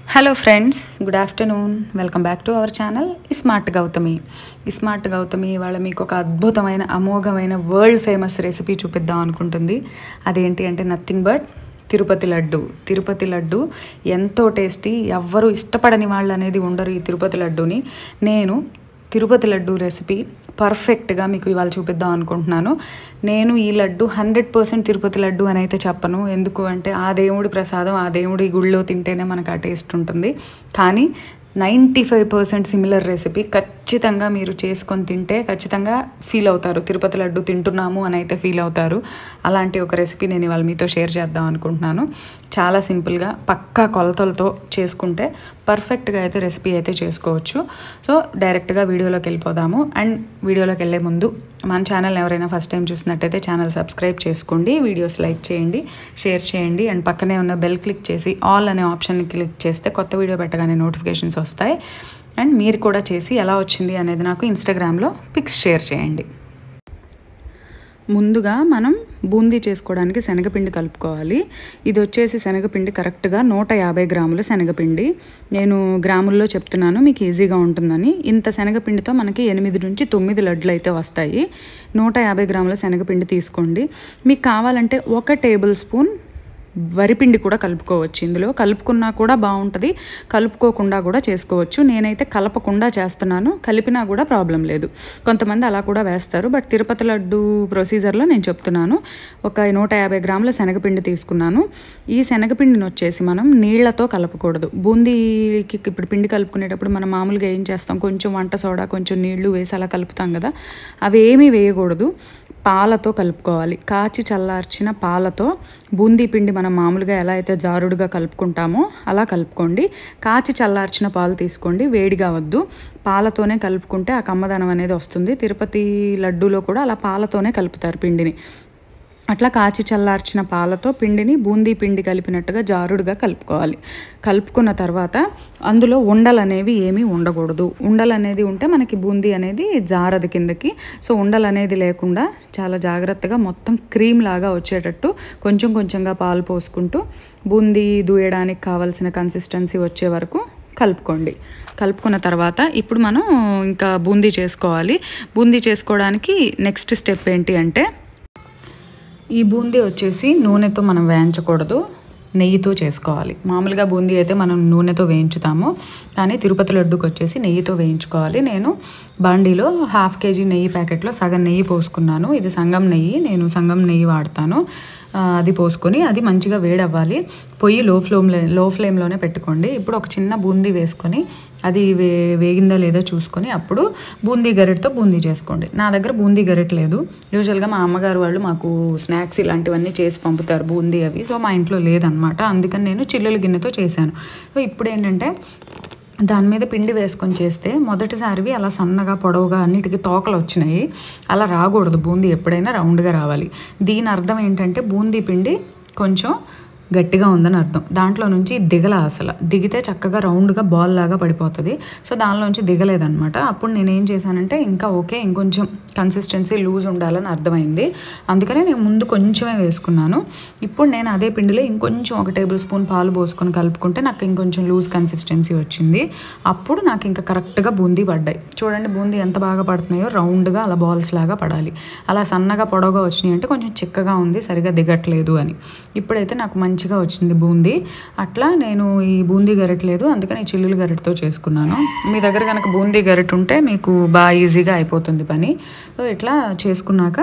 hello friends good afternoon welcome back to our channel smart Gautami smart Gautami వాళ్ళ మీకు ఒక అద్భుతమైన అమోఘమైన వరల్డ్ ఫేమస్ రెసిపీ చూపిద్దాం అనుకుంటుంది అదేంటి అంటే నథింగ్ బట్ తిరుపతి లడ్డు తిరుపతి లడ్డు ఎంతో టేస్టీ ఎవ్వరూ ఇష్టపడని వాళ్ళు అనేది ఉండరు ఈ తిరుపతి లడ్డూని నేను తిరుపతి లడ్డు రెసిపీ పర్ఫెక్ట్గా మీకు ఇవాళ చూపిద్దాం అనుకుంటున్నాను నేను ఈ లడ్డు హండ్రెడ్ పర్సెంట్ తిరుపతి లడ్డు అని అయితే చెప్పను ఎందుకు అంటే ఆ దేవుడి ప్రసాదం ఆ దేవుడి గుళ్ళో తింటేనే మనకు ఆ టేస్ట్ ఉంటుంది కానీ ninety five percent similar recipe ఖచ్చితంగా మీరు చేసుకొని తింటే ఖచ్చితంగా ఫీల్ అవుతారు తిరుపతి లడ్డు తింటున్నాము అని అయితే ఫీల్ అవుతారు అలాంటి ఒక రెసిపీ నేను ఇవాళ మీతో షేర్ చేద్దాం అనుకుంటున్నాను చాలా సింపుల్గా పక్కా కొలతలతో చేసుకుంటే పర్ఫెక్ట్గా అయితే రెసిపీ అయితే చేసుకోవచ్చు సో డైరెక్ట్గా వీడియోలోకి వెళ్ళిపోదాము అండ్ వీడియోలోకి వెళ్ళే ముందు మన ఛానల్ ఎవరైనా ఫస్ట్ టైం చూసినట్టయితే ఛానల్ సబ్స్క్రైబ్ చేసుకోండి వీడియోస్ లైక్ చేయండి షేర్ చేయండి అండ్ పక్కనే ఉన్న బెల్ క్లిక్ చేసి ఆల్ అనే ఆప్షన్ని క్లిక్ చేస్తే కొత్త వీడియో పెట్టగానే నోటిఫికేషన్స్ వస్తాయి అండ్ మీరు కూడా చేసి ఎలా వచ్చింది అనేది నాకు ఇన్స్టాగ్రామ్లో పిక్స్ షేర్ చేయండి ముందుగా మనం బూందీ చేసుకోవడానికి శనగపిండి కలుపుకోవాలి ఇది వచ్చేసి శనగపిండి కరెక్ట్గా నూట యాభై గ్రాముల శనగపిండి నేను గ్రాముల్లో చెప్తున్నాను మీకు ఈజీగా ఉంటుందని ఇంత శనగపిండితో మనకి ఎనిమిది నుంచి తొమ్మిది లడ్లు అయితే వస్తాయి నూట యాభై గ్రాముల శనగపిండి తీసుకోండి మీకు కావాలంటే ఒక టేబుల్ స్పూన్ వరిపిండి కూడా కలుపుకోవచ్చు ఇందులో కలుపుకున్నా కూడా బాగుంటుంది కలుపుకోకుండా కూడా చేసుకోవచ్చు నేనైతే కలపకుండా చేస్తున్నాను కలిపినా కూడా ప్రాబ్లం లేదు కొంతమంది అలా కూడా వేస్తారు బట్ తిరుపతి లడ్డు ప్రొసీజర్లో నేను చెప్తున్నాను ఒక నూట యాభై గ్రాముల శనగపిండి తీసుకున్నాను ఈ శనగపిండిని వచ్చేసి మనం నీళ్లతో కలపకూడదు బూందీకి ఇప్పుడు పిండి కలుపుకునేటప్పుడు మనం మామూలుగా ఏం చేస్తాం కొంచెం వంట సోడా కొంచెం నీళ్లు వేసి అలా కలుపుతాం కదా అవి ఏమీ వేయకూడదు పాలతో కలుపుకోవాలి కాచి చల్లార్చిన పాలతో బూందీ పిండి మనం మామూలుగా ఎలా అయితే జారుడుగా కలుపుకుంటామో అలా కలుపుకోండి కాచి చల్లార్చిన పాలు తీసుకోండి వేడిగా వద్దు పాలతోనే కలుపుకుంటే ఆ కమ్మదనం అనేది వస్తుంది తిరుపతి లడ్డూలో కూడా అలా పాలతోనే కలుపుతారు పిండిని అట్లా కాచి చల్లార్చిన పాలతో పిండిని బూందీ పిండి కలిపినట్టుగా జారుడుగా కలుపుకోవాలి కలుపుకున్న తర్వాత అందులో ఉండలు అనేవి ఏమీ ఉండకూడదు ఉండలు అనేది ఉంటే మనకి బూందీ అనేది జారదు కిందకి సో ఉండలు అనేది లేకుండా చాలా జాగ్రత్తగా మొత్తం క్రీమ్ లాగా వచ్చేటట్టు కొంచెం కొంచెంగా పాలు పోసుకుంటూ బూందీ దూయడానికి కావాల్సిన కన్సిస్టెన్సీ వచ్చే వరకు కలుపుకోండి కలుపుకున్న తర్వాత ఇప్పుడు మనం ఇంకా బూందీ చేసుకోవాలి బూందీ చేసుకోవడానికి నెక్స్ట్ స్టెప్ ఏంటి అంటే ఈ బూందీ వచ్చేసి నూనెతో మనం వేయించకూడదు నెయ్యితో చేసుకోవాలి మామూలుగా బూందీ అయితే మనం నూనెతో వేయించుతాము కానీ తిరుపతి లడ్డుకి వచ్చేసి నెయ్యితో వేయించుకోవాలి నేను బాండీలో హాఫ్ కేజీ నెయ్యి ప్యాకెట్లో సగం నెయ్యి పోసుకున్నాను ఇది సంగం నెయ్యి నేను సంగం నెయ్యి వాడతాను అది పోసుకొని అది మంచిగా వేడవ్వాలి పొయ్యి లో ఫ్లేమ్ లో ఫ్లేమ్లోనే పెట్టుకోండి ఇప్పుడు ఒక చిన్న బూందీ వేసుకొని అది వే వేగిందా లేదో చూసుకొని అప్పుడు బూందీ గరిటతో బూందీ చేసుకోండి నా దగ్గర బూందీ గరిట లేదు యూజువల్గా మా అమ్మగారు వాళ్ళు మాకు స్నాక్స్ ఇలాంటివన్నీ చేసి పంపుతారు బూందీ అవి సో మా ఇంట్లో లేదనమాట అందుకని నేను చిల్లుల గిన్నెతో చేశాను సో ఇప్పుడు ఏంటంటే దాని మీద పిండి వేసుకొని చేస్తే మొదటిసారివి అలా సన్నగా పొడవుగా అన్నిటికీ తోకలు వచ్చినాయి అలా రాకూడదు బూందీ ఎప్పుడైనా రౌండ్గా రావాలి దీని అర్థం ఏంటంటే బూందీ పిండి కొంచెం గట్టిగా ఉందని అర్థం దాంట్లో నుంచి దిగల అసలు దిగితే చక్కగా రౌండ్గా బాల్ లాగా పడిపోతుంది సో దానిలోంచి దిగలేదనమాట అప్పుడు నేను ఏం చేశానంటే ఇంకా ఓకే ఇంకొంచెం కన్సిస్టెన్సీ లూజ్ ఉండాలని అర్థమైంది అందుకనే నేను ముందు కొంచెమే వేసుకున్నాను ఇప్పుడు నేను అదే పిండిలో ఇంకొంచెం ఒక టేబుల్ స్పూన్ పాలు పోసుకొని కలుపుకుంటే నాకు ఇంకొంచెం లూజ్ కన్సిస్టెన్సీ వచ్చింది అప్పుడు నాకు ఇంకా కరెక్ట్గా బూందీ పడ్డాయి చూడండి బూందీ ఎంత బాగా పడుతున్నాయో రౌండ్గా అలా బాల్స్ లాగా పడాలి అలా సన్నగా పొడవుగా వచ్చినాయి అంటే కొంచెం చిక్కగా ఉంది సరిగా దిగట్లేదు అని ఇప్పుడైతే నాకు మంచి మంచిగా వచ్చింది బూందీ అట్లా నేను ఈ బూందీ గరిటలేదు అందుకని ఈ చిల్లులు గరిటతో చేసుకున్నాను మీ దగ్గర కనుక బూందీ గరిట ఉంటే మీకు బాగా ఈజీగా అయిపోతుంది పని సో ఇట్లా చేసుకున్నాక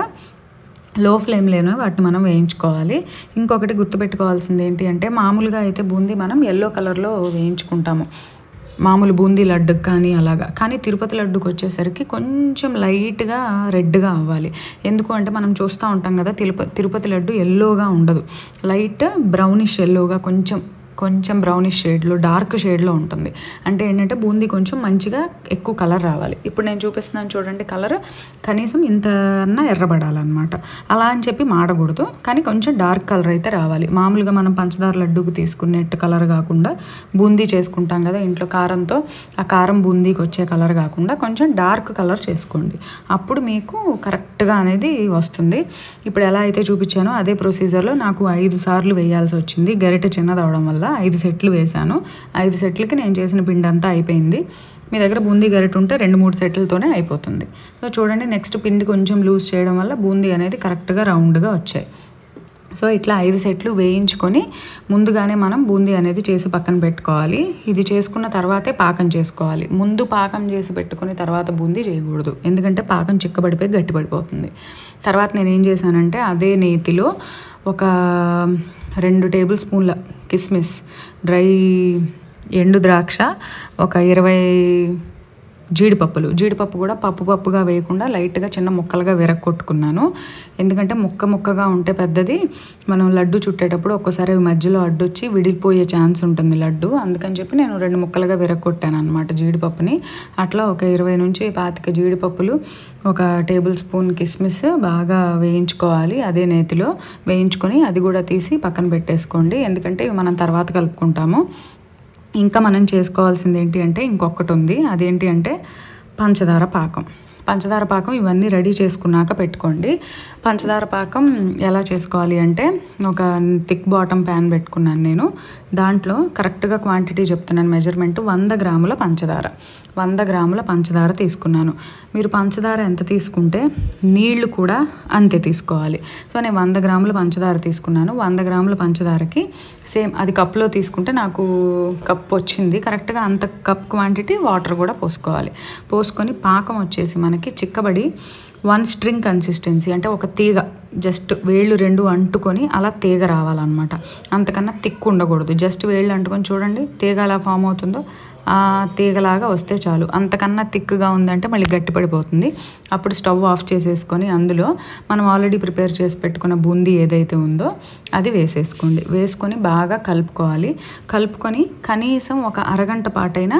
లో ఫ్లేమ్లోనే వాటిని మనం వేయించుకోవాలి ఇంకొకటి గుర్తుపెట్టుకోవాల్సింది ఏంటి అంటే మామూలుగా అయితే బూందీ మనం ఎల్లో కలర్లో వేయించుకుంటాము మామూలు బూందీ లడ్డుకి కానీ అలాగా కానీ తిరుపతి లడ్డుకి వచ్చేసరికి కొంచెం లైట్గా రెడ్గా అవ్వాలి ఎందుకు అంటే మనం చూస్తూ ఉంటాం కదా తిరుపతి తిరుపతి లడ్డు ఎల్లోగా ఉండదు లైట్ బ్రౌనిష్ ఎల్లోగా కొంచెం కొంచెం బ్రౌనిష్ షేడ్లో డార్క్ షేడ్లో ఉంటుంది అంటే ఏంటంటే బూందీ కొంచెం మంచిగా ఎక్కువ కలర్ రావాలి ఇప్పుడు నేను చూపిస్తున్నాను చూడండి కలర్ కనీసం ఇంత అన్నా ఎర్రబడాలన్నమాట అలా అని చెప్పి మాడకూడదు కానీ కొంచెం డార్క్ కలర్ అయితే రావాలి మామూలుగా మనం పంచదార లడ్డూకి తీసుకునేట్టు కలర్ కాకుండా బూందీ చేసుకుంటాం కదా ఇంట్లో కారంతో ఆ కారం బూందీకి వచ్చే కలర్ కాకుండా కొంచెం డార్క్ కలర్ చేసుకోండి అప్పుడు మీకు కరెక్ట్గా అనేది వస్తుంది ఇప్పుడు ఎలా అయితే చూపించానో అదే ప్రొసీజర్లో నాకు ఐదు సార్లు వేయాల్సి వచ్చింది గరిటె చిన్నది అవడం వల్ల ఐదు సెట్లు వేశాను ఐదు సెట్లకి నేను చేసిన పిండి అంతా అయిపోయింది మీ దగ్గర బూందీ గరిట ఉంటే రెండు మూడు సెట్లతోనే అయిపోతుంది సో చూడండి నెక్స్ట్ పిండి కొంచెం లూజ్ చేయడం వల్ల బూందీ అనేది కరెక్ట్గా రౌండ్గా వచ్చాయి సో ఇట్లా ఐదు సెట్లు వేయించుకొని ముందుగానే మనం బూందీ అనేది చేసి పక్కన పెట్టుకోవాలి ఇది చేసుకున్న తర్వాతే పాకం చేసుకోవాలి ముందు పాకం చేసి పెట్టుకుని తర్వాత బూందీ చేయకూడదు ఎందుకంటే పాకం చిక్కబడిపోయి గట్టిపడిపోతుంది తర్వాత నేను ఏం చేశానంటే అదే నేతిలో ఒక రెండు టేబుల్ స్పూన్ల కిస్మిస్ డ్రై ఎండు ద్రాక్ష ఒక ఇరవై జీడిపప్పులు జీడిపప్పు కూడా పప్పు పప్పుగా వేయకుండా లైట్గా చిన్న ముక్కలుగా విరగొట్టుకున్నాను ఎందుకంటే ముక్క ముక్కగా ఉంటే పెద్దది మనం లడ్డు చుట్టేటప్పుడు ఒక్కోసారి మధ్యలో అడ్డొచ్చి విడిపోయే ఛాన్స్ ఉంటుంది లడ్డు అందుకని చెప్పి నేను రెండు ముక్కలుగా విరగొట్టాను అనమాట జీడిపప్పుని అట్లా ఒక ఇరవై నుంచి పాతిక జీడిపప్పులు ఒక టేబుల్ స్పూన్ కిస్మిస్ బాగా వేయించుకోవాలి అదే నేతిలో వేయించుకొని అది కూడా తీసి పక్కన పెట్టేసుకోండి ఎందుకంటే ఇవి మనం తర్వాత కలుపుకుంటాము ఇంకా మనం చేసుకోవాల్సింది ఏంటి అంటే ఇంకొకటి ఉంది అదేంటి అంటే పంచదార పాకం పంచదార పాకం ఇవన్నీ రెడీ చేసుకున్నాక పెట్టుకోండి పంచదార పాకం ఎలా చేసుకోవాలి అంటే ఒక థిక్ బాటమ్ ప్యాన్ పెట్టుకున్నాను నేను దాంట్లో కరెక్ట్గా క్వాంటిటీ చెప్తున్నాను మెజర్మెంట్ వంద గ్రాముల పంచదార వంద గ్రాముల పంచదార తీసుకున్నాను మీరు పంచదార ఎంత తీసుకుంటే నీళ్లు కూడా అంతే తీసుకోవాలి సో నేను వంద గ్రాముల పంచదార తీసుకున్నాను వంద గ్రాముల పంచదారకి సేమ్ అది కప్లో తీసుకుంటే నాకు కప్ వచ్చింది కరెక్ట్గా అంత కప్ క్వాంటిటీ వాటర్ కూడా పోసుకోవాలి పోసుకొని పాకం వచ్చేసి మనకి చిక్కబడి వన్ స్ట్రింగ్ కన్సిస్టెన్సీ అంటే ఒక తీగ జస్ట్ వేళ్ళు రెండు అంటుకొని అలా తీగ రావాలన్నమాట అంతకన్నా తిక్కు ఉండకూడదు జస్ట్ వేళ్ళు అంటుకొని చూడండి తీగ ఎలా ఫామ్ అవుతుందో ఆ తీగలాగా వస్తే చాలు అంతకన్నా థిక్గా ఉందంటే మళ్ళీ గట్టిపడిపోతుంది అప్పుడు స్టవ్ ఆఫ్ చేసేసుకొని అందులో మనం ఆల్రెడీ ప్రిపేర్ చేసి పెట్టుకున్న బూందీ ఏదైతే ఉందో అది వేసేసుకోండి వేసుకొని బాగా కలుపుకోవాలి కలుపుకొని కనీసం ఒక అరగంట పాటైనా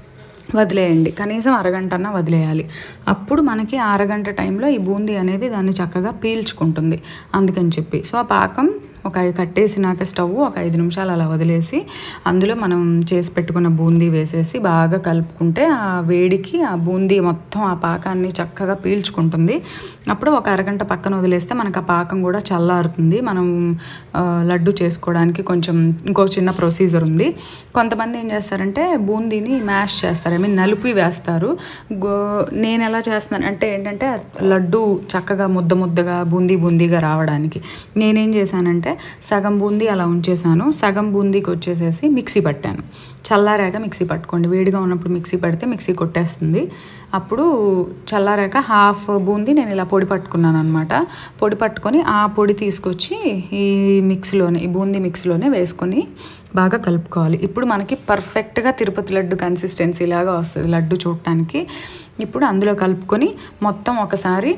వదిలేయండి కనీసం అరగంట అన్న వదిలేయాలి అప్పుడు మనకి ఆ అరగంట టైంలో ఈ బూందీ అనేది దాన్ని చక్కగా పీల్చుకుంటుంది అందుకని చెప్పి సో ఆ పాకం ఒక కట్టేసినాక స్టవ్ ఒక ఐదు నిమిషాలు అలా వదిలేసి అందులో మనం చేసి పెట్టుకున్న బూందీ వేసేసి బాగా కలుపుకుంటే ఆ వేడికి ఆ బూందీ మొత్తం ఆ పాకాన్ని చక్కగా పీల్చుకుంటుంది అప్పుడు ఒక అరగంట పక్కన వదిలేస్తే మనకు ఆ పాకం కూడా చల్లారుతుంది మనం ఆ, లడ్డు చేసుకోవడానికి కొంచెం ఇంకో చిన్న ప్రొసీజర్ ఉంది కొంతమంది ఏం చేస్తారంటే బూందీని మ్యాష్ చేస్తారు ఐ మీన్ నలిపి వేస్తారు గో నేను ఎలా చేస్తున్నాను అంటే ఏంటంటే లడ్డు చక్కగా ముద్ద ముద్దగా బూందీ బూందీగా రావడానికి నేనేం చేశానంటే సగం బూందీ అలా ఉంచేసాను సగం బూందీకి వచ్చేసేసి మిక్సీ పట్టాను చల్లారాక మిక్సీ పట్టుకోండి వేడిగా ఉన్నప్పుడు మిక్సీ పడితే మిక్సీ కొట్టేస్తుంది అప్పుడు చల్లారాక హాఫ్ బూందీ నేను ఇలా పొడి పట్టుకున్నాను అనమాట పొడి పట్టుకొని ఆ పొడి తీసుకొచ్చి ఈ మిక్సీలోనే ఈ బూందీ మిక్సీలోనే వేసుకొని బాగా కలుపుకోవాలి ఇప్పుడు మనకి పర్ఫెక్ట్గా తిరుపతి లడ్డు కన్సిస్టెన్సీ లాగా వస్తుంది లడ్డు చూడటానికి ఇప్పుడు అందులో కలుపుకొని మొత్తం ఒకసారి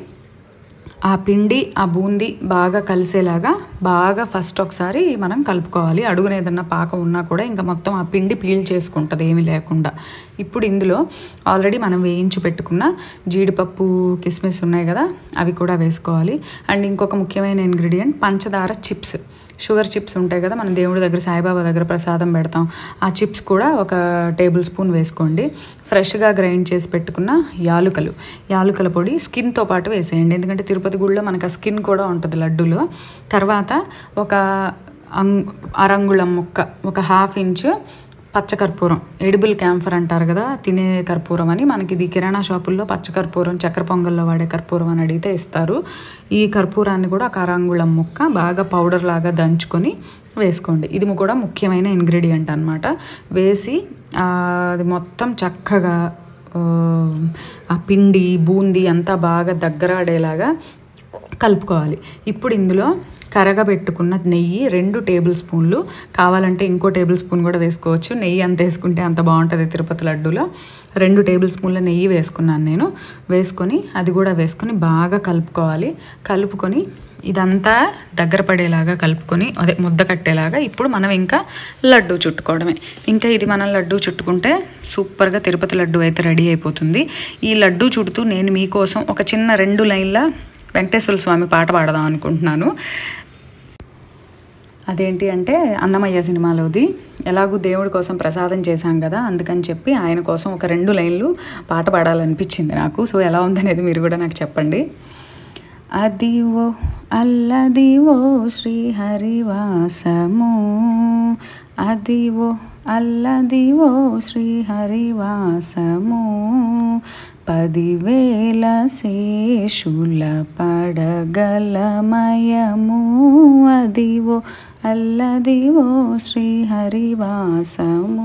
ఆ పిండి ఆ బూందీ బాగా కలిసేలాగా బాగా ఫస్ట్ ఒకసారి మనం కలుపుకోవాలి అడుగున ఏదన్నా పాకం ఉన్నా కూడా ఇంకా మొత్తం ఆ పిండి పీల్ చేసుకుంటుంది ఏమీ లేకుండా ఇప్పుడు ఇందులో ఆల్రెడీ మనం వేయించి పెట్టుకున్న జీడిపప్పు కిస్మిస్ ఉన్నాయి కదా అవి కూడా వేసుకోవాలి అండ్ ఇంకొక ముఖ్యమైన ఇంగ్రీడియంట్ పంచదార చిప్స్ షుగర్ చిప్స్ ఉంటాయి కదా మనం దేవుడి దగ్గర సాయిబాబా దగ్గర ప్రసాదం పెడతాం ఆ చిప్స్ కూడా ఒక టేబుల్ స్పూన్ వేసుకోండి ఫ్రెష్గా గ్రైండ్ చేసి పెట్టుకున్న యాలుకలు యాలుకల పొడి స్కిన్తో పాటు వేసేయండి ఎందుకంటే తిరుపతి గుడిలో మనకు ఆ స్కిన్ కూడా ఉంటుంది లడ్డూలో తర్వాత ఒక అంగ్ అరంగుళం ముక్క ఒక హాఫ్ ఇంచు పచ్చకర్పూరం ఎడిబుల్ క్యాంఫర్ అంటారు కదా తినే కర్పూరం అని మనకి ఇది కిరాణా షాపుల్లో పచ్చకర్పూరం చక్కెర పొంగల్లో వాడే కర్పూరం అని అడిగితే ఇస్తారు ఈ కర్పూరాన్ని కూడా ఒక అరంగుళం ముక్క బాగా పౌడర్ లాగా దంచుకొని వేసుకోండి ఇది కూడా ముఖ్యమైన ఇంగ్రీడియంట్ అనమాట వేసి ఆ, అది మొత్తం చక్కగా ఆ, ఆ పిండి బూందీ అంతా బాగా దగ్గరాడేలాగా కలుపుకోవాలి ఇప్పుడు ఇందులో కరగబెట్టుకున్న నెయ్యి రెండు టేబుల్ స్పూన్లు కావాలంటే ఇంకో టేబుల్ స్పూన్ కూడా వేసుకోవచ్చు నెయ్యి అంత వేసుకుంటే అంత బాగుంటుంది తిరుపతి లడ్డూలో రెండు టేబుల్ స్పూన్ల నెయ్యి వేసుకున్నాను నేను వేసుకొని అది కూడా వేసుకొని బాగా కలుపుకోవాలి కలుపుకొని ఇదంతా దగ్గర పడేలాగా కలుపుకొని అదే ముద్ద కట్టేలాగా ఇప్పుడు మనం ఇంకా లడ్డు చుట్టుకోవడమే ఇంకా ఇది మనం లడ్డు చుట్టుకుంటే సూపర్గా తిరుపతి లడ్డు అయితే రెడీ అయిపోతుంది ఈ లడ్డు చుడుతూ నేను మీకోసం ఒక చిన్న రెండు లైన్ల వెంకటేశ్వర స్వామి పాట పాడదాం అనుకుంటున్నాను అదేంటి అంటే అన్నమయ్య సినిమాలోది ఎలాగూ దేవుడి కోసం ప్రసాదం చేశాం కదా అందుకని చెప్పి ఆయన కోసం ఒక రెండు లైన్లు పాట పాడాలనిపించింది నాకు సో ఎలా ఉందనేది మీరు కూడా నాకు చెప్పండి అదివో అల్లదివో శ్రీహరివాసము అదివో అల్లదివో శ్రీహరివాసము పదివేల శేషుల పడగలమయము అదివో అల్లదివో శ్రీహరివాసము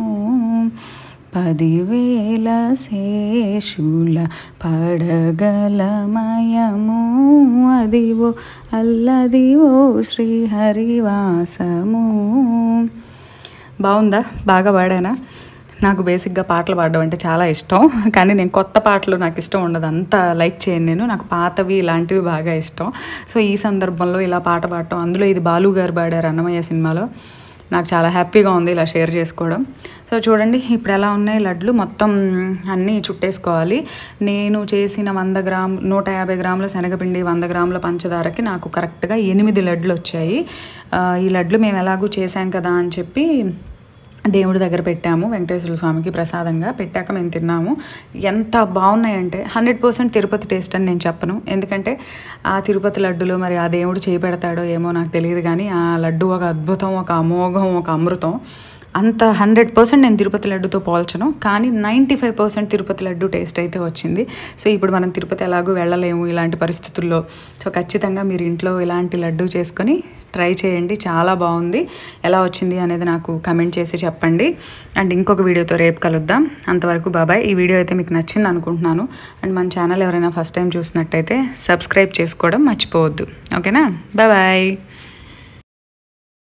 పదివేల శేషుల పడగలమయము అదివో అల్లదివో శ్రీహరివాసము బాగుందా బాగా పాడానా నాకు బేసిక్గా పాటలు పాడడం అంటే చాలా ఇష్టం కానీ నేను కొత్త పాటలు నాకు ఇష్టం ఉండదు అంత లైక్ చేయను నేను నాకు పాతవి ఇలాంటివి బాగా ఇష్టం సో ఈ సందర్భంలో ఇలా పాట పాడటం అందులో ఇది బాలు గారు పాడారు అన్నమయ్య సినిమాలో నాకు చాలా హ్యాపీగా ఉంది ఇలా షేర్ చేసుకోవడం సో చూడండి ఇప్పుడు ఎలా ఉన్నాయి లడ్లు మొత్తం అన్నీ చుట్టేసుకోవాలి నేను చేసిన వంద గ్రామ్ నూట యాభై గ్రాముల శనగపిండి వంద గ్రాముల పంచదారకి నాకు కరెక్ట్గా ఎనిమిది లడ్లు వచ్చాయి ఆ, ఈ లడ్లు మేము ఎలాగూ చేసాం కదా అని చెప్పి దేవుడి దగ్గర పెట్టాము వెంకటేశ్వర స్వామికి ప్రసాదంగా పెట్టాక మేము తిన్నాము ఎంత బాగున్నాయంటే హండ్రెడ్ పర్సెంట్ తిరుపతి టేస్ట్ అని నేను చెప్పను ఎందుకంటే ఆ తిరుపతి లడ్డులో మరి ఆ దేవుడు చేయి పెడతాడో ఏమో నాకు తెలియదు కానీ ఆ లడ్డు ఒక అద్భుతం ఒక అమోఘం ఒక అమృతం అంత హండ్రెడ్ పర్సెంట్ నేను తిరుపతి లడ్డుతో పోల్చను కానీ ninety five percent Tirupati laddu taste అయితే వచ్చింది సో ఇప్పుడు మనం తిరుపతి ఎలాగో వెళ్ళలేము ఇలాంటి పరిస్థితుల్లో సో ఖచ్చితంగా మీరు ఇంట్లో ఇలాంటి లడ్డు చేసుకొని ట్రై చేయండి చాలా బాగుంది ఎలా వచ్చింది అనేది నాకు కమెంట్ చేసి చెప్పండి అండ్ ఇంకొక వీడియోతో రేపు కలుద్దాం అంతవరకు బాబాయ్ ఈ వీడియో అయితే మీకు నచ్చింది అనుకుంటున్నాను అండ్ మన ఛానల్ ఎవరైనా ఫస్ట్ టైం చూసినట్టయితే సబ్స్క్రైబ్ చేసుకోవడం మర్చిపోవద్దు ఓకేనా బాయ్